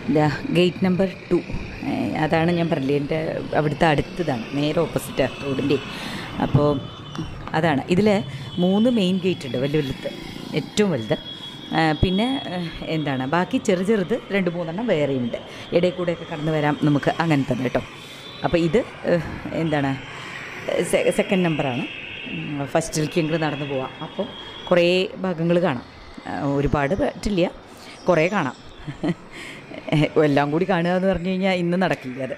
ഇതാ gate number two അതാണ് ഞാൻ പറഞ്ഞില്ലേ എൻ്റെ അവിടുത്തെ അടുത്തതാണ് നേരെ ഓപ്പോസിറ്റ് റോഡിൻ്റെ അപ്പോൾ അതാണ് ഇതിൽ മൂന്ന് മെയിൻ ഗേറ്റ് ഉണ്ട് വലിയ വലുത് ഏറ്റവും വലുത് ആ, പിന്നെ ആ, എന്താണ് ബാക്കി ചെറു ചെറുത് രണ്ട് മൂന്നെണ്ണം വേറെയുണ്ട് ഇടയിൽ കൂടെയൊക്കെ കടന്നു വരാം നമുക്ക് അങ്ങനത്തെ കേട്ടോ അപ്പോൾ ഇത് ഏഹ്, എന്താണ് സെക്കൻഡ് നമ്പറാണ് ഫസ്റ്റിലേക്ക് ഇങ്ങോട്ട് നടന്നു പോവാം അപ്പോൾ കുറേ ഭാഗങ്ങൾ കാണാം ആ, ഒരുപാട് പറ്റില്ല കുറേ കാണാം എല്ലാം കൂടി കാണുക എന്ന് പറഞ്ഞു കഴിഞ്ഞാൽ ഇന്ന് നടക്കില്ല അത്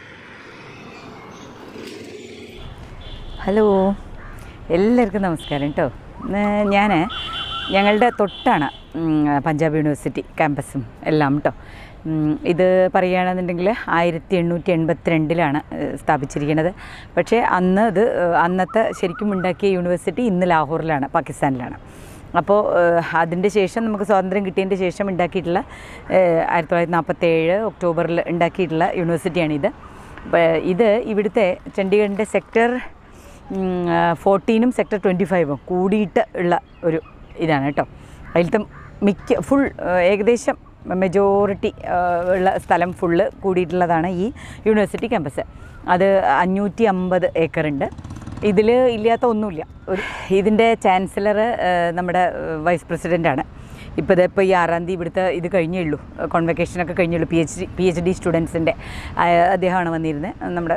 ഹലോ എല്ലാവർക്കും നമസ്കാരം കേട്ടോ ഞാൻ ഞങ്ങളുടെ തൊട്ടാണ് ഉം, പഞ്ചാബ് യൂണിവേഴ്സിറ്റി ക്യാമ്പസും എല്ലാം കേട്ടോ ഉം, ഇത് പറയുകയാണെന്നുണ്ടെങ്കിൽ ആയിരത്തി എണ്ണൂറ്റി എൺപത്തി രണ്ടിലാണ് സ്ഥാപിച്ചിരിക്കുന്നത് പക്ഷേ അന്ന് ഇത് ഏഹ്, അന്നത്തെ ശരിക്കും ഉണ്ടാക്കിയ യൂണിവേഴ്സിറ്റി ഇന്ന് ലാഹോറിലാണ് പാകിസ്ഥാനിലാണ് അപ്പോൾ അതിൻ്റെ ശേഷം നമുക്ക് സ്വാതന്ത്ര്യം കിട്ടിയതിൻ്റെ ശേഷം ഉണ്ടാക്കിയിട്ടുള്ള ഏഹ്, ആയിരത്തി തൊള്ളായിരത്തി നാൽപ്പത്തേഴ് ഒക്ടോബറിൽ ഉണ്ടാക്കിയിട്ടുള്ള യൂണിവേഴ്സിറ്റിയാണിത് അപ്പോൾ ഇത് ഇവിടുത്തെ ചണ്ഡീഗഡിൻ്റെ സെക്ടർ ഫോർട്ടീനും സെക്ടർ ട്വൻറ്റി ഫൈവും കൂടിയിട്ട് ഉള്ള ഒരു ഇതാണ് കേട്ടോ അതിലത്തെ മിക്ക ഫുൾ ഏകദേശം മെജോറിറ്റി ഉള്ള സ്ഥലം ഫുള്ള് കൂടിയിട്ടുള്ളതാണ് ഈ യൂണിവേഴ്സിറ്റി ക്യാമ്പസ് അത് അഞ്ഞൂറ്റി അമ്പത് ഏക്കറുണ്ട് ഇതിൽ ഇല്ലാത്ത ഒന്നുമില്ല ഒരു ഇതിൻ്റെ ചാൻസലർ നമ്മുടെ വൈസ് പ്രസിഡൻ്റാണ് ഇപ്പോൾ ഇതിപ്പോൾ ഈ ആറാം തീയതി ഇവിടുത്തെ ഇത് കഴിഞ്ഞേ ഉള്ളൂ കോൺവെക്കേഷനൊക്കെ കഴിഞ്ഞുള്ളൂ P H D P H D സ്റ്റുഡൻസിൻ്റെ അദ്ദേഹമാണ് വന്നിരുന്നത് നമ്മുടെ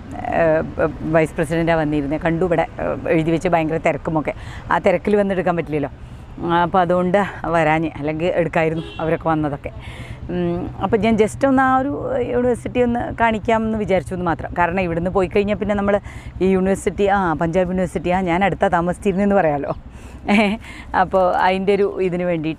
വൈസ് പ്രസിഡൻറ്റാണ് വന്നിരുന്നത് കണ്ടു ഇവിടെ ഏഹ്, എഴുതി വെച്ച് ഭയങ്കര തിരക്കുമൊക്കെ ആ തിരക്കിൽ വന്ന് എടുക്കാൻ പറ്റില്ലല്ലോ അപ്പോൾ അതുകൊണ്ട് വരാഞ്ഞ് അല്ലെങ്കിൽ എടുക്കായിരുന്നു അവരൊക്കെ വന്നതൊക്കെ ഉം, അപ്പോൾ ഞാൻ ജസ്റ്റ് ഒന്ന് ആ ഒരു യൂണിവേഴ്സിറ്റി ഒന്ന് കാണിക്കാമെന്ന് വിചാരിച്ചു എന്ന് മാത്രം കാരണം ഇവിടുന്ന് പോയി കഴിഞ്ഞാൽ പിന്നെ നമ്മൾ ഈ യൂണിവേഴ്സിറ്റി ആ പഞ്ചാബ് യൂണിവേഴ്സിറ്റി ആ ഞാൻ അടുത്ത താമസിച്ചിരുന്നെന്ന് പറയാമല്ലോ അപ്പോൾ അതിൻ്റെ ഒരു ഇതിന് വേണ്ടിയിട്ട്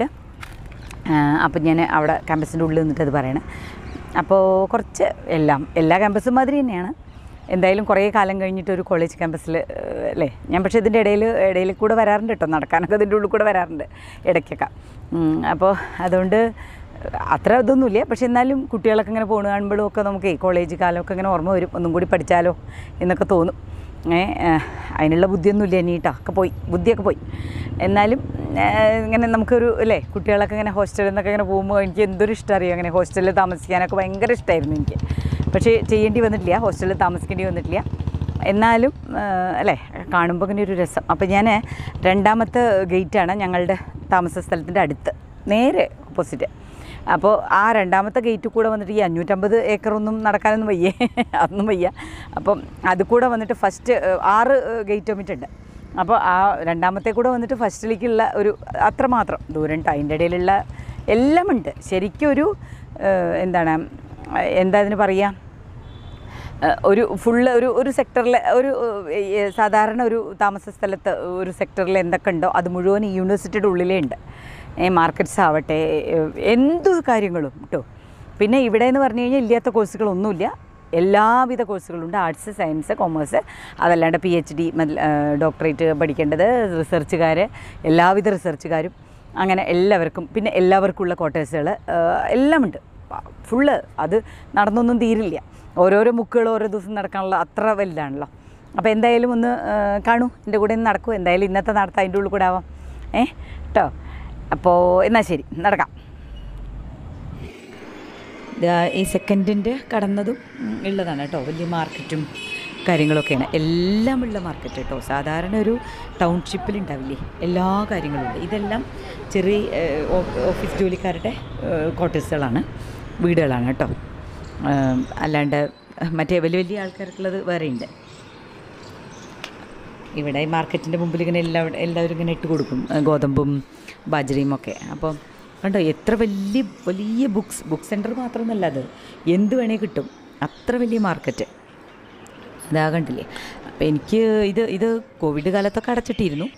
അപ്പം ഞാൻ അവിടെ ക്യാമ്പസിൻ്റെ ഉള്ളിൽ നിന്നിട്ട് അത് പറയണേ അപ്പോൾ കുറച്ച് എല്ലാം എല്ലാ ക്യാമ്പസും മാതിരി തന്നെയാണ് എന്തായാലും കുറേ കാലം കഴിഞ്ഞിട്ട് ഒരു കോളേജ് ക്യാമ്പസിൽ അല്ലേ ഞാൻ പക്ഷേ ഇതിൻ്റെ ഇടയിൽ ഇടയിൽ കൂടെ വരാറുണ്ട് കേട്ടോ നടക്കാനൊക്കെ ഇതിൻ്റെ ഉള്ളിൽ കൂടെ വരാറുണ്ട് ഇടയ്ക്കൊക്കെ ഉം, അപ്പോൾ അതുകൊണ്ട് അത്ര ഇതൊന്നുമില്ല പക്ഷെ എന്നാലും കുട്ടികളൊക്കെ ഇങ്ങനെ പോണു കാണുമ്പോഴും ഒക്കെ നമുക്ക് കോളേജ് കാലമൊക്കെ ഇങ്ങനെ ഓർമ്മ വരും ഒന്നും കൂടി പഠിച്ചാലോ എന്നൊക്കെ തോന്നും ഏ ഏഹ്, അതിനുള്ള ബുദ്ധിയൊന്നുമില്ല ഇനി കേട്ടോ ഒക്കെ പോയി ബുദ്ധിയൊക്കെ പോയി എന്നാലും ഏഹ്, ഇങ്ങനെ നമുക്കൊരു അല്ലേ കുട്ടികളൊക്കെ ഇങ്ങനെ ഹോസ്റ്റലിൽ നിന്നൊക്കെ ഇങ്ങനെ പോകുമ്പോൾ എനിക്ക് എന്തൊരു ഇഷ്ടം അറിയാം അങ്ങനെ ഹോസ്റ്റലിൽ താമസിക്കാനൊക്കെ ഭയങ്കര ഇഷ്ടമായിരുന്നു എനിക്ക് പക്ഷേ ചെയ്യേണ്ടി വന്നിട്ടില്ല ഹോസ്റ്റലിൽ താമസിക്കേണ്ടി വന്നിട്ടില്ല എന്നാലും ഏഹ്, അല്ലേ കാണുമ്പോൾ ഇങ്ങനെ ഒരു രസം അപ്പോൾ ഞാൻ രണ്ടാമത്തെ ഗേറ്റാണ് ഞങ്ങളുടെ താമസ സ്ഥലത്തിൻ്റെ അടുത്ത് നേരെ ഓപ്പോസിറ്റ് അപ്പോൾ ആ രണ്ടാമത്തെ ഗേറ്റിൽ കൂടെ വന്നിട്ട് ഈ അഞ്ഞൂറ്റമ്പത് ഏക്കറൊന്നും നടക്കാനൊന്നും വയ്യേ അതൊന്നും വയ്യ അപ്പം അത് കൂടെ വന്നിട്ട് ഫസ്റ്റ് ആറ് ഗേറ്റ് ഉണ്ട് അപ്പോൾ ആ രണ്ടാമത്തെ കൂടെ വന്നിട്ട് ഫസ്റ്റിലേക്കുള്ള ഒരു അത്രമാത്രം ദൂരം ഉണ്ട് അതിൻ്റെ ഇടയിലുള്ള എല്ലാം ഉണ്ട് ശരിക്കും ഒരു ഏഹ്, എന്താണ് എന്താ അതിന് പറയുക ഏഹ് ഒരു ഫുള്ള് ഒരു ഒരു സെക്ടറിൽ ഒരു ഏഹ് സാധാരണ ഒരു താമസ സ്ഥലത്ത് ഒരു സെക്ടറിൽ എന്തൊക്കെ ഉണ്ടോ അത് മുഴുവൻ ഈ യൂണിവേഴ്സിറ്റിയുടെ ഉള്ളിലേ ഉണ്ട് മാർക്കറ്റ്സ് ആവട്ടെ ഏഹ് എന്തു കാര്യങ്ങളും കേട്ടോ പിന്നെ ഇവിടെ എന്ന് പറഞ്ഞു കഴിഞ്ഞാൽ ഇല്ലാത്ത കോഴ്സുകളൊന്നുമില്ല എല്ലാവിധ കോഴ്സുകളുണ്ട് ആർട്സ് സയൻസ് കൊമേഴ്സ് അതല്ലാണ്ട് പി എച്ച് ഡി ഡോക്ടറേറ്റ് പഠിക്കേണ്ടത് റിസർച്ചുകാർ എല്ലാവിധ റിസർച്ചുകാരും അങ്ങനെ എല്ലാവർക്കും പിന്നെ എല്ലാവർക്കുള്ള ക്വാർട്ടേഴ്സുകൾ എല്ലാം ഉണ്ട് ഫുള്ള് അത് നടന്നൊന്നും തീരില്ല ഓരോരോ മുക്കുകൾ ഓരോ ദിവസം നടക്കാനുള്ള അത്ര വലുതാണല്ലോ അപ്പോൾ എന്തായാലും ഒന്ന് ആ, കാണൂ എൻ്റെ കൂടെ ഒന്ന് നടക്കൂ എന്തായാലും ഇന്നത്തെ നടത്താം അതിൻ്റെ ഉള്ളിൽ കൂടെ ആവാം ഏ കേട്ടോ അപ്പോൾ എന്നാൽ ശരി നടക്കാം ദാ ഈ സെക്കൻഡിൻ്റെ കടന്നതും ഉം, ഉള്ളതാണ് കേട്ടോ വലിയ മാർക്കറ്റും കാര്യങ്ങളൊക്കെയാണ് എല്ലാം ഉള്ള മാർക്കറ്റ് കേട്ടോ സാധാരണ ഒരു ടൗൺഷിപ്പിൽ ഉണ്ടാവില്ലേ എല്ലാ കാര്യങ്ങളും ഉണ്ട് ഇതെല്ലാം ചെറിയ ഏഹ്, ഓ- ഓഫീസ് ജോലിക്കാരുടെ ക്വാർട്ടേഴ്സുകളാണ് വീടുകളാണ് കേട്ടോ ഏഹ്, അല്ലാണ്ട് മറ്റേ വലിയ വലിയ ആൾക്കാർക്കുള്ളത് വേറെയുണ്ട് ഇവിടെ ഈ മാർക്കറ്റിൻ്റെ മുമ്പിൽ ഇങ്ങനെ എല്ലാവരും എല്ലാവരും ഇങ്ങനെ ഇട്ട് കൊടുക്കും ഏഹ് ഗോതമ്പും ബാജറിയും ഒക്കെ അപ്പോൾ കണ്ടോ എത്ര വലിയ വലിയ ബുക്സ് ബുക്ക് സെൻറ്റർ മാത്രമൊന്നുമല്ല അത് എന്ത് വേണേൽ കിട്ടും അത്ര വലിയ മാർക്കറ്റ് അതാ കണ്ടില്ലേ അപ്പോൾ എനിക്ക് ഇത് ഇത് കോവിഡ് കാലത്തൊക്കെ അടച്ചിട്ടിരുന്നു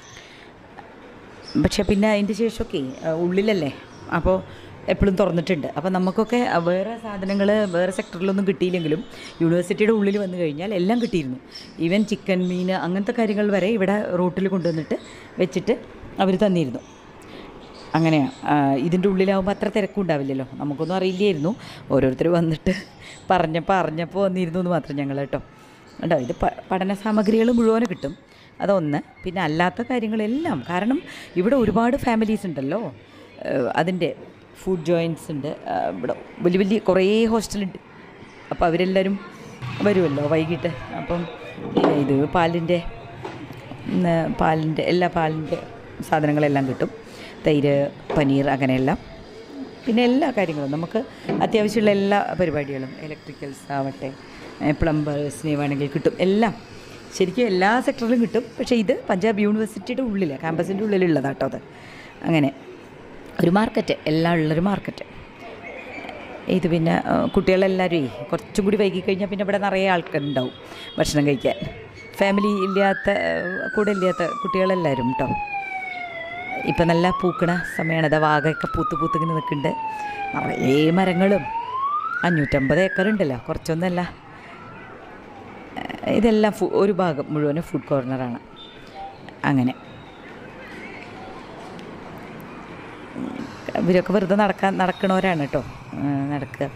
പക്ഷെ പിന്നെ അതിൻ്റെ ശേഷമൊക്കെ അഹ് ഉള്ളിലല്ലേ അപ്പോൾ എപ്പോഴും തുറന്നിട്ടുണ്ട് അപ്പോൾ നമുക്കൊക്കെ വേറെ സാധനങ്ങൾ വേറെ സെക്ടറിലൊന്നും കിട്ടിയില്ലെങ്കിലും യൂണിവേഴ്സിറ്റിയുടെ ഉള്ളിൽ വന്നു കഴിഞ്ഞാൽ എല്ലാം കിട്ടിയിരുന്നു ഈവൻ ചിക്കൻ മീൻ അങ്ങനത്തെ കാര്യങ്ങൾ വരെ ഇവിടെ റൂട്ടിൽ കൊണ്ടുവന്നിട്ട് വെച്ചിട്ട് അവർ തന്നിരുന്നു അങ്ങനെയാണ് ഇതിൻ്റെ ഉള്ളിലാവുമ്പോൾ അത്ര തിരക്കും ഉണ്ടാവില്ലല്ലോ നമുക്കൊന്നും അറിയില്ലായിരുന്നു ഓരോരുത്തർ വന്നിട്ട് പറഞ്ഞപ്പോൾ അറിഞ്ഞപ്പോൾ വന്നിരുന്നു എന്ന് മാത്രം ഞങ്ങൾ കേട്ടോ കേട്ടോ ഇത് പ- പഠന സാമഗ്രികൾ മുഴുവനും കിട്ടും അതൊന്ന് പിന്നെ അല്ലാത്ത കാര്യങ്ങളെല്ലാം കാരണം ഇവിടെ ഒരുപാട് ഫാമിലീസ് ഉണ്ടല്ലോ ഏഹ് അതിൻ്റെ ഫുഡ് ജോയിൻറ്റ്സ് ഉണ്ട് ആ, ഇവിടെ വലിയ വലിയ കുറേ ഹോസ്റ്റലുണ്ട് അപ്പോൾ അവരെല്ലാവരും വരുമല്ലോ വൈകിട്ട് അപ്പം ഇത് പാലിൻ്റെ ഉം, പാലിൻ്റെ എല്ലാ പാലിൻ്റെ സാധനങ്ങളെല്ലാം കിട്ടും തൈര് പനീർ അങ്ങനെയെല്ലാം പിന്നെ എല്ലാ കാര്യങ്ങളും നമുക്ക് അത്യാവശ്യമുള്ള എല്ലാ പരിപാടികളും ഇലക്ട്രിക്കൽസ് ആവട്ടെ പ്ലംബേഴ്സിനെ വേണമെങ്കിൽ കിട്ടും എല്ലാം ശരിക്കും എല്ലാ സെക്ടറിലും കിട്ടും പക്ഷേ ഇത് പഞ്ചാബ് യൂണിവേഴ്സിറ്റിയുടെ ഉള്ളിൽ ക്യാമ്പസിൻ്റെ ഉള്ളിലുള്ളതാട്ടോ അത് അങ്ങനെ ഒരു മാർക്കറ്റ് എല്ലാം ഉള്ളൊരു മാർക്കറ്റ് ഇത് പിന്നെ ആ, കുട്ടികളെല്ലാവരും കുറച്ചും കൂടി വൈകി കഴിഞ്ഞാൽ പിന്നെ ഇവിടെ നിറയെ ആൾക്കാരുണ്ടാവും ഭക്ഷണം കഴിക്കാൻ ഫാമിലി ഇല്ലാത്ത ആ, കൂടെ ഇല്ലാത്ത കുട്ടികളെല്ലാവരും കേട്ടോ ഇപ്പം നല്ല പൂക്കണ സമയമാണ് അതാ വാഗയൊക്കെ പൂത്ത് പൂത്തിങ്ങനെ നിൽക്കുന്നുണ്ട് നിറയെ മരങ്ങളും അഞ്ഞൂറ്റമ്പത് ഏക്കർ ഉണ്ടല്ലോ കുറച്ചൊന്നുമല്ല ഏഹ് ഇതെല്ലാം ഫു ഒരു ഭാഗം മുഴുവനും ഫുഡ് കോർണറാണ് അങ്ങനെ ഉം, ഇവരൊക്കെ വെറുതെ നടക്കാൻ നടക്കണവരാണ് കേട്ടോ ഏഹ് നടക്കുക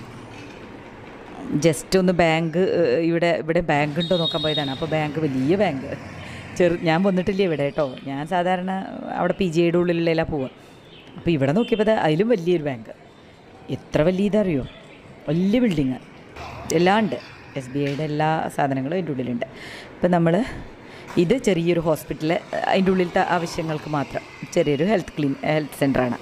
ജസ്റ്റ് ഒന്ന് ബാങ്ക് ഏഹ് ഇവിടെ ഇവിടെ ബാങ്ക് ഉണ്ടോ നോക്കാൻ പോയതാണ് അപ്പോൾ ബാങ്ക് വലിയ ബാങ്ക് ചെറു ഞാൻ വന്നിട്ടില്ല ഇവിടെ കേട്ടോ ഞാൻ സാധാരണ അവിടെ പി ജി ഐയുടെ ഉള്ളിലുള്ള പോവുക അപ്പോൾ ഇവിടെ നോക്കിയപ്പോൾ ദാ അതിലും വലിയൊരു ബാങ്ക് എത്ര വലിയ ഇതറിയോ വലിയ ബിൽഡിങ് എല്ലാം ഉണ്ട് എസ് ബി ഐയുടെ എല്ലാ സാധനങ്ങളും അതിൻ്റെ ഉള്ളിലുണ്ട് ഇപ്പം നമ്മൾ ഇത് ചെറിയൊരു ഹോസ്പിറ്റൽ അതിൻ്റെ ഉള്ളിലത്തെ ആവശ്യങ്ങൾക്ക് മാത്രം ചെറിയൊരു ഹെൽത്ത് ക്ലീൻ ഹെൽത്ത് സെൻ്ററാണ്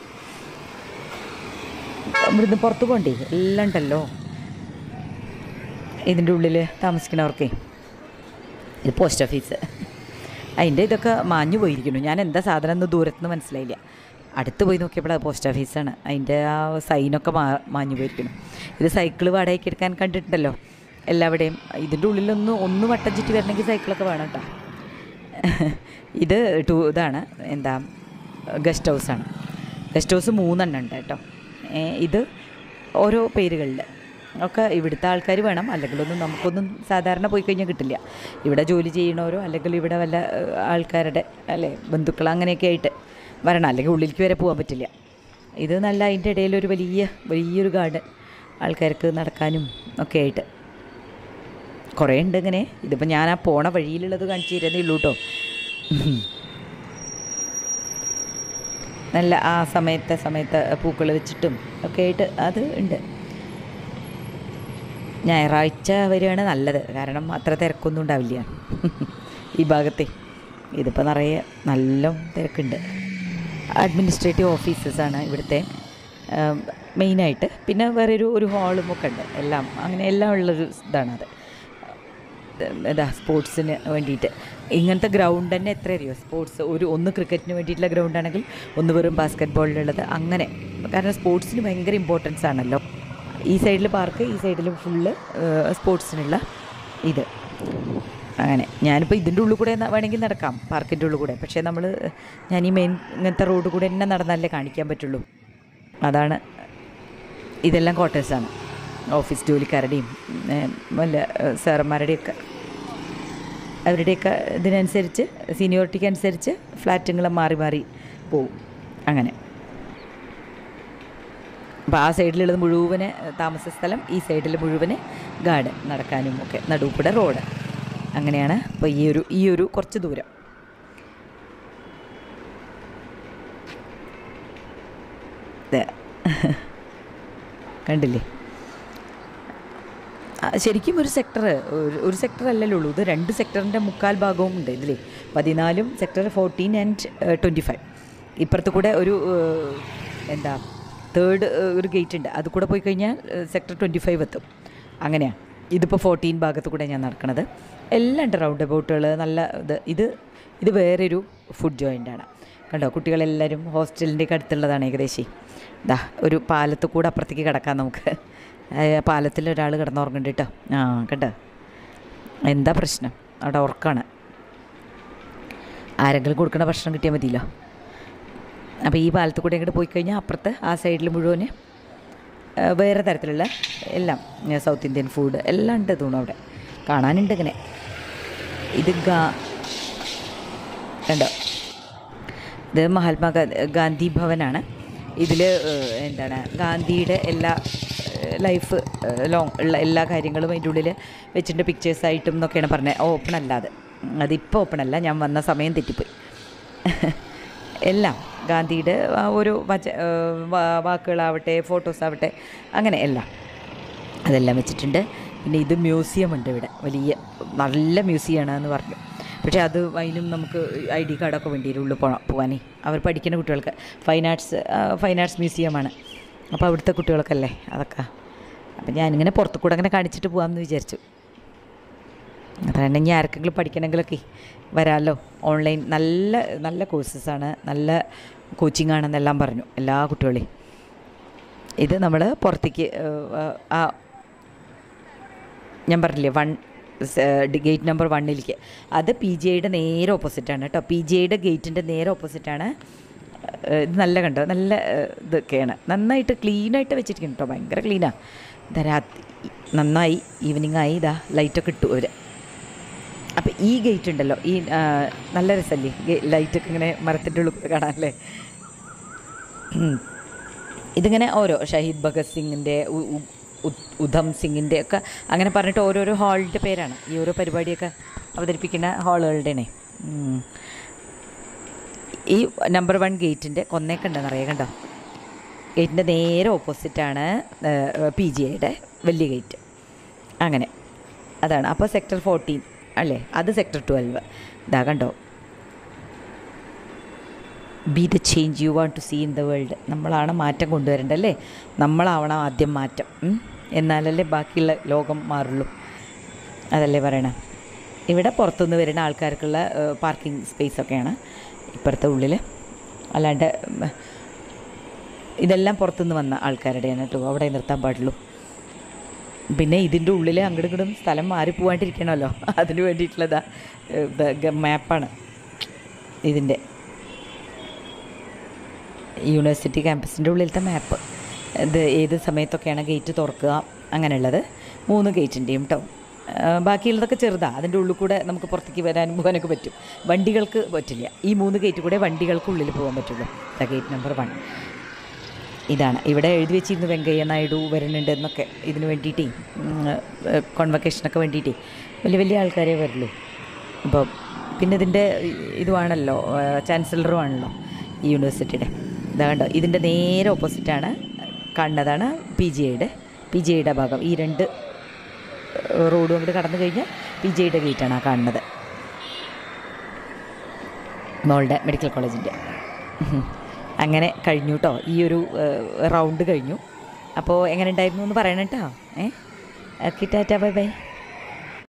ഇവിടുന്ന് പുറത്ത് പോകണ്ടേ എല്ലാം ഉണ്ടല്ലോ ഇതിൻ്റെ ഉള്ളിൽ താമസിക്കുന്നവർക്കേ ഇത് പോസ്റ്റ് ഓഫീസ് അതിൻ്റെ ഇതൊക്കെ മാഞ്ഞു പോയിരിക്കുന്നു ഞാൻ എന്താ സാധനം എന്ന് ദൂരത്തുനിന്ന് മനസ്സിലായില്ല അടുത്ത് പോയി നോക്കിയപ്പോൾ അത് പോസ്റ്റ് ഓഫീസാണ് അതിൻ്റെ ആ സൈനൊക്കെ മാ മാഞ്ഞു പോയിരിക്കുന്നു ഇത് സൈക്കിൾ വാടകയ്ക്ക് എടുക്കാൻ കണ്ടിട്ടുണ്ടല്ലോ എല്ലാവിടെയും ഇതിൻ്റെ ഉള്ളിലൊന്ന് ഒന്ന് വട്ടം ചുറ്റി വരണമെങ്കിൽ സൈക്കിളൊക്കെ വേണം കേട്ടോ ഇത് ടൂ ഇതാണ് എന്താ ഗസ്റ്റ് ഹൗസാണ് ഗസ്റ്റ് ഹൗസ് മൂന്നെണ്ണം ഉണ്ട് കേട്ടോ ഏ, ഇത് ഓരോ പേരുകളിൽ ഒക്കെ ഇവിടുത്തെ ആൾക്കാർ വേണം അല്ലെങ്കിലൊന്നും നമുക്കൊന്നും സാധാരണ പോയി കഴിഞ്ഞാൽ കിട്ടില്ല ഇവിടെ ജോലി ചെയ്യണവരോ അല്ലെങ്കിൽ ഇവിടെ വല്ല ഏഹ്, ആൾക്കാരുടെ അല്ലേ ബന്ധുക്കൾ അങ്ങനെയൊക്കെ ആയിട്ട് വരണം അല്ലെങ്കിൽ ഉള്ളിലേക്ക് വരെ പോകാൻ പറ്റില്ല ഇത് നല്ല അതിൻ്റെ ഇടയിൽ ഒരു വലിയ വലിയൊരു ഗാർഡൻ ആൾക്കാർക്ക് നടക്കാനും ഒക്കെ ആയിട്ട് കുറേ ഉണ്ട് ഇങ്ങനെ ഇതിപ്പോൾ ഞാൻ ആ പോണ വഴിയിലുള്ളത് കാണിച്ചു തരുന്നേ ഉള്ളൂ കേട്ടോ നല്ല ആ സമയത്തെ സമയത്ത് പൂക്കൾ വെച്ചിട്ടും ഒക്കെ ആയിട്ട് അത് ഉണ്ട് ഞായറാഴ്ച വരികയാണ് നല്ലത് കാരണം അത്ര തിരക്കൊന്നും ഉണ്ടാവില്ല ഈ ഭാഗത്തെ ഇതിപ്പോൾ നിറയെ നല്ല തിരക്കുണ്ട് അഡ്മിനിസ്ട്രേറ്റീവ് ഓഫീസസാണ് ഇവിടുത്തെ മെയിനായിട്ട് പിന്നെ വേറെ ഒരു ഒരു ഹാളും ഒക്കെ ഉണ്ട് എല്ലാം അങ്ങനെ എല്ലാം ഉള്ളൊരു ഇതാണത് എന്താ സ്പോർട്സിന് വേണ്ടിയിട്ട് ഇങ്ങനത്തെ ഗ്രൗണ്ട് തന്നെ എത്ര അറിയോ സ്പോർട്സ് ഒരു ഒന്ന് ക്രിക്കറ്റിന് വേണ്ടിയിട്ടുള്ള ഗ്രൗണ്ട് ആണെങ്കിൽ ഒന്ന് വെറും ബാസ്ക്കറ്റ് ബോളിലുള്ളത് അങ്ങനെ കാരണം സ്പോർട്സിന് ഭയങ്കര ഇമ്പോർട്ടൻസ് ആണല്ലോ ഈ സൈഡിൽ പാർക്ക് ഈ സൈഡിൽ ഫുള്ള് സ്പോർട്സിനുള്ള ഇത് അങ്ങനെ ഞാനിപ്പോൾ ഇതിൻ്റെ ഉള്ളിൽ കൂടെ ന- വേണമെങ്കിൽ നടക്കാം പാർക്കിൻ്റെ ഉള്ളിൽ കൂടെ പക്ഷേ നമ്മൾ ഞാൻ ഈ മെയിൻ ഇങ്ങനത്തെ റോഡ് കൂടെ തന്നെ നടന്നാലേ കാണിക്കാൻ പറ്റുള്ളൂ അതാണ് ഇതെല്ലാം ക്വാർട്ടേഴ്സാണ് ഓഫീസ് ജോലിക്കാരുടെയും ഏം, വല്ല ഏഹ്, സാറന്മാരുടെയൊക്കെ അവരുടെയൊക്കെ ഇതിനനുസരിച്ച് സീനിയോറിറ്റിക്ക് അനുസരിച്ച് ഫ്ലാറ്റുകൾ മാറി മാറി പോവും അങ്ങനെ അപ്പോൾ ആ സൈഡിലുള്ളത് മുഴുവന് താമസ സ്ഥലം ഈ സൈഡിൽ മുഴുവന് ഗാർഡൻ നടക്കാനും ഒക്കെ നടുവ് കൂടെ റോഡ് അങ്ങനെയാണ് ഇപ്പോൾ ഈ ഒരു ഈ ഒരു കുറച്ച് ദൂരം ദേ. കണ്ടില്ലേ ആ, ശരിക്കും ഒരു സെക്ടർ ഒരു ഒരു സെക്ടർ അല്ലല്ലോ ഉള്ളൂ ഇത് രണ്ട് സെക്ടറിൻ്റെ മുക്കാൽ ഭാഗവും ഉണ്ട് ഇതിൽ പതിനാലും sector fourteen and twenty five ഇപ്പുറത്ത് കൂടെ ഒരു ഏഹ്, എന്താ തേർഡ് ഒരു ഗേറ്റ് ഉണ്ട് അത് കൂടെ പോയി കഴിഞ്ഞാൽ സെക്ടർ ട്വൻറ്റി ഫൈവ് എത്തും അങ്ങനെയാണ് ഇതിപ്പോൾ ഫോർട്ടീൻ ഭാഗത്ത് കൂടെ ഞാൻ നടക്കണത് എല്ലാം ഉണ്ട് റൗണ്ട് അബൌട്ടുകൾ നല്ല ഇത് ഇത് ഇത് വേറൊരു ഫുഡ് ജോയിൻ്റാണ് കണ്ടോ കുട്ടികളെല്ലാവരും ഹോസ്റ്റലിൻ്റെ ഒക്കെ അടുത്തുള്ളതാണ് ഏകദേശം ദാ ഒരു പാലത്ത് കൂടെ അപ്പുറത്തേക്ക് കിടക്കാം നമുക്ക് ആ, പാലത്തിൽ ഒരാൾ കിടന്നുറങ്ങുന്നുണ്ട് കേട്ടോ ആ കണ്ടോ എന്താ പ്രശ്നം അവിടെ ഉറക്കാണ് ആരെങ്കിലും കൊടുക്കണ ഭക്ഷണം കിട്ടിയാൽ മതിയല്ലോ അപ്പോൾ ഈ പാലത്ത് കൂടെ ഇങ്ങോട്ട് പോയി കഴിഞ്ഞാൽ അപ്പുറത്ത് ആ സൈഡിൽ മുഴുവന് ആ, വേറെ തരത്തിലുള്ള എല്ലാം ആ, സൗത്ത് ഇന്ത്യൻ ഫുഡ് എല്ലാം ഉണ്ട് തോന്നുന്നു അവിടെ കാണാനുണ്ട് ഇങ്ങനെ ഇത് ഗാ കണ്ടോ ഇത് മഹാത്മാ ഗാന്ധി ഭവനാണ് ഇതിൽ എന്താണ് ഗാന്ധിയുടെ എല്ലാ ലൈഫ് ലോങ് ഉള്ള എല്ലാ കാര്യങ്ങളും അതിൻ്റെ ഉള്ളിൽ വെച്ചിട്ടുണ്ട് പിക്ചേഴ്സായിട്ടും എന്നൊക്കെയാണ് പറഞ്ഞത് ഓപ്പൺ അല്ലാതെ അതിപ്പോൾ ഓപ്പൺ അല്ല ഞാൻ വന്ന സമയം തെറ്റിപ്പോയി എല്ലാം ഗാന്ധിയുടെ ആ ഒരു വച ആ, വാ- വാക്കുകളാവട്ടെ ഫോട്ടോസ് ആവട്ടെ അങ്ങനെ എല്ലാം അതെല്ലാം വെച്ചിട്ടുണ്ട് പിന്നെ ഇത് മ്യൂസിയം ഉണ്ട് ഇവിടെ വലിയ നല്ല മ്യൂസിയമാണ് എന്ന് പറഞ്ഞു പക്ഷേ അത് അതിനും നമുക്ക് ഐ ഡി കാർഡൊക്കെ വേണ്ടി വരും ഉള്ളിൽ പോകണം പോകാനേ അവർ പഠിക്കുന്ന കുട്ടികൾക്ക് ഫൈൻ ആർട്സ് ഫൈൻ ആർട്സ് മ്യൂസിയമാണ് അപ്പോൾ അവിടുത്തെ കുട്ടികൾക്കല്ലേ അതൊക്കെ അപ്പം ഞാനിങ്ങനെ പുറത്തു കൂടെ അങ്ങനെ കാണിച്ചിട്ട് പോകാമെന്ന് വിചാരിച്ചു അതാണ് ഇനി ആർക്കെങ്കിലും പഠിക്കണമെങ്കിലൊക്കെ വരാമല്ലോ ഓൺലൈൻ നല്ല നല്ല കോഴ്സസാണ് നല്ല കോച്ചിങ് ആണെന്നെല്ലാം പറഞ്ഞു എല്ലാ കുട്ടികളെയും ഇത് നമ്മൾ പുറത്തേക്ക് ഏഹ്, ആ ഞാൻ പറഞ്ഞില്ലേ വൺ ഗേറ്റ് നമ്പർ വണ്ണിലേക്ക് അത് പി ജി ഐയുടെ നേരെ ഓപ്പോസിറ്റാണ് കേട്ടോ പി ജി ഐയുടെ ഗേറ്റിൻ്റെ നേരെ ഓപ്പോസിറ്റാണ് ഇത് നല്ല കണ്ടോ നല്ല ഏഹ്, ഇതൊക്കെയാണ് നന്നായിട്ട് ക്ലീനായിട്ട് വെച്ചിരിക്കുന്നു കേട്ടോ ഭയങ്കര ക്ലീനാണ് ഇതാ രാത്രി നന്നായി ഈവനിങ് ആയി ഇതാ ലൈറ്റൊക്കെ ഇട്ടു അവർ അപ്പോൾ ഈ ഗേറ്റ് ഉണ്ടല്ലോ ഈ ആ, നല്ല രസമല്ലേ ഗേ- ലൈറ്റൊക്കെ ഇങ്ങനെ മരത്തിൻ്റെ ഉള്ളിൽ കൂടെ കാണാനല്ലേ ഉം. ഇതിങ്ങനെ ഓരോ ഷഹീദ് ഭഗത് സിംഗിൻ്റെ ഉ- ഉ- ഉ- ഉധം സിംഗിൻ്റെ ഒക്കെ അങ്ങനെ പറഞ്ഞിട്ട് ഓരോരോ ഹാളിൻ്റെ പേരാണ് ഈ ഓരോ പരിപാടിയൊക്കെ അവതരിപ്പിക്കുന്ന ഹാളുകളുടെയാണേ ഉം. ഈ നമ്പർ വൺ ഗേറ്റിൻ്റെ കൊന്നേക്കെ ഉണ്ടെന്ന് അറിയാം കണ്ടോ ഗേറ്റിൻ്റെ നേരെ ഓപ്പോസിറ്റാണ് പി ജി ഐയുടെ വലിയ ഗേറ്റ് അങ്ങനെ അതാണ് അപ്പോൾ സെക്ടർ ഫോർട്ടീൻ അല്ലേ അത് സെക്ടർ ട്വൽവ് ഇതാ കണ്ടോ be the change you want to see in the world നമ്മളാണ് മാറ്റം കൊണ്ടുവരേണ്ടത് അല്ലേ നമ്മളാവണം ആദ്യം മാറ്റം ഉം? എന്നാലല്ലേ ബാക്കിയുള്ള ലോകം മാറുള്ളൂ അതല്ലേ പറയണേ ഇവിടെ പുറത്തുനിന്ന് വരുന്ന ആൾക്കാർക്കുള്ള പാർക്കിംഗ് സ്പേസ് ഒക്കെയാണ് ഇപ്പുറത്തെ ഉള്ളിൽ അല്ലാണ്ട് ഉം, ഇതെല്ലാം പുറത്തുനിന്ന് വന്ന ആൾക്കാരുടെയാണ് കേട്ടോ അവിടെ നിർത്താൻ പാടുള്ളൂ പിന്നെ ഇതിൻ്റെ ഉള്ളിൽ അങ്ങോട്ടും ഇങ്ങോട്ടും സ്ഥലം മാറി പോകാണ്ടിരിക്കണമല്ലോ അതിന് വേണ്ടിയിട്ടുള്ളതാ മാപ്പാണ് ഇതിൻ്റെ യൂണിവേഴ്സിറ്റി ക്യാമ്പസിൻ്റെ ഉള്ളിലത്തെ മാപ്പ് ഇത് ഏത് സമയത്തൊക്കെയാണ് ഗേറ്റ് തുറക്കുക അങ്ങനെയുള്ളത് മൂന്ന് ഗേറ്റിൻ്റെയും കേട്ടോ ബാക്കിയുള്ളതൊക്കെ ചെറുതാണ് അതിൻ്റെ ഉള്ളിൽ കൂടെ നമുക്ക് പുറത്തേക്ക് വരാനും പോകാനൊക്കെ പറ്റും വണ്ടികൾക്ക് പറ്റില്ല ഈ മൂന്ന് ഗേറ്റ് കൂടെ വണ്ടികൾക്ക് ഉള്ളിൽ പോകാൻ പറ്റുള്ളൂ ഗേറ്റ് നമ്പർ വൺ ഇതാണ് ഇവിടെ എഴുതി വെച്ചിരുന്നു വെങ്കയ്യ നായിഡു വരുന്നുണ്ട് എന്നൊക്കെ ഇതിന് വേണ്ടിയിട്ടേ കോൺവക്കേഷനൊക്കെ വേണ്ടിയിട്ടേ വലിയ വലിയ ആൾക്കാരെ വരുള്ളൂ അപ്പോൾ പിന്നെ ഇതിൻ്റെ ഇതുവാണല്ലോ ചാൻസലറും ആണല്ലോ ഈ യൂണിവേഴ്സിറ്റിയുടെ ഇതാ കണ്ടോ ഇതിൻ്റെ നേരെ ഓപ്പോസിറ്റാണ് കാണുന്നതാണ് പി ജി ഐയുടെ പി ജി ഐയുടെ ഭാഗം ഈ രണ്ട് റോഡും അങ്ങോട്ട് കടന്നു കഴിഞ്ഞാൽ പി ജി ഐയുടെ ഗേറ്റാണ് ആ കാണുന്നത് മോളുടെ മെഡിക്കൽ കോളേജിൻ്റെ അങ്ങനെ കഴിഞ്ഞു കേട്ടോ ഈ ഒരു റൗണ്ട് കഴിഞ്ഞു അപ്പോൾ എങ്ങനെ ഉണ്ടായിരുന്നു എന്ന് പറയണം കേട്ടോ ഏ ഓക്കെ ടാറ്റ ബൈ ബൈ